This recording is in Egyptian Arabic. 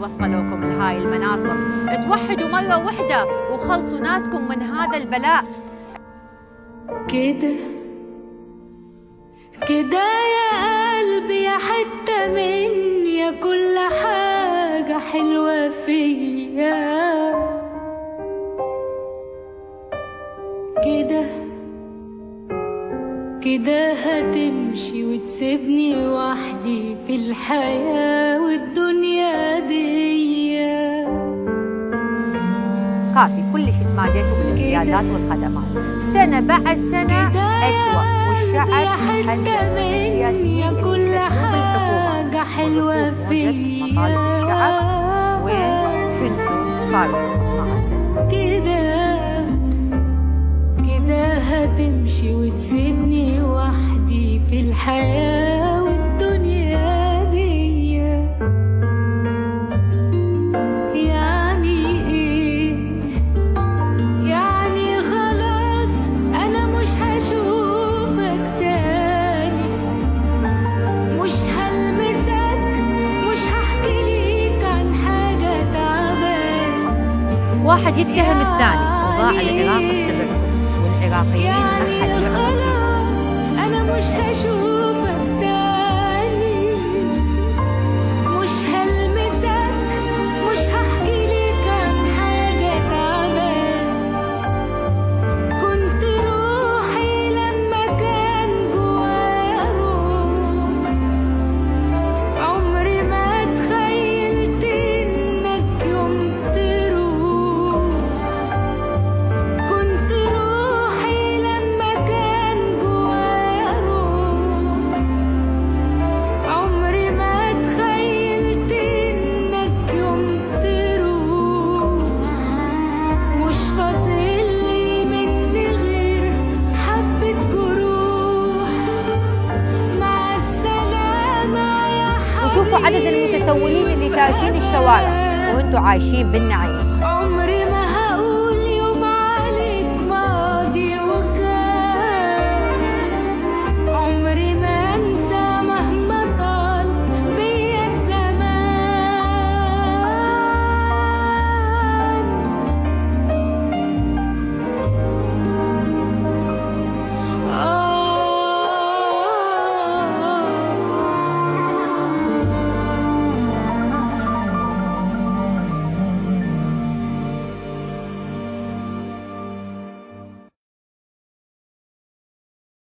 وصلوكم لهاي المناصب توحدوا مرة وحدة وخلصوا ناسكم من هذا البلاء كده كده يا قلبي يا حتة مني يا كل حاجة حلوة فيا كده كده هتمشي وتسيبني وحدي في الحياة والدنيا دي كافي كل شيء تماديتوا بالامتيازات والخدمات سنة بعد سنة أسوأ والشعب محنك السياسيين اللي كل يكذبوا بالحكومة حاجة حلوة وجدتوا مطالب الشعب فيا وين كنتوا صاروا مع السنة كده كده هتمشي وتسيبني وحدي في الحياة والدنيا دي يعني ايه يعني خلاص انا مش هشوفك تاني مش هلمسك مش هحكي ليك عن حاجة تعبان واحد يتهم الثاني وضاع العراق بسببكم والعراقيين ما يعني حد يعرف خلاص انا مش هشوفك تاني مش هلمسك مش هحكي لك عن حاجة تعبان كنت روحي لما كان جوايا روح عمري ما تخيلت انك يوم تروح كنت روحي لما كان جوايا روح عمري ما تخيلت انك يوم تروح مش فاضلي مني غير حبة جروح مع السلامة يا حبيبي وشوفوا عدد المتسولين اللي تاركين الشوارع وانتم عايشين بالنعيم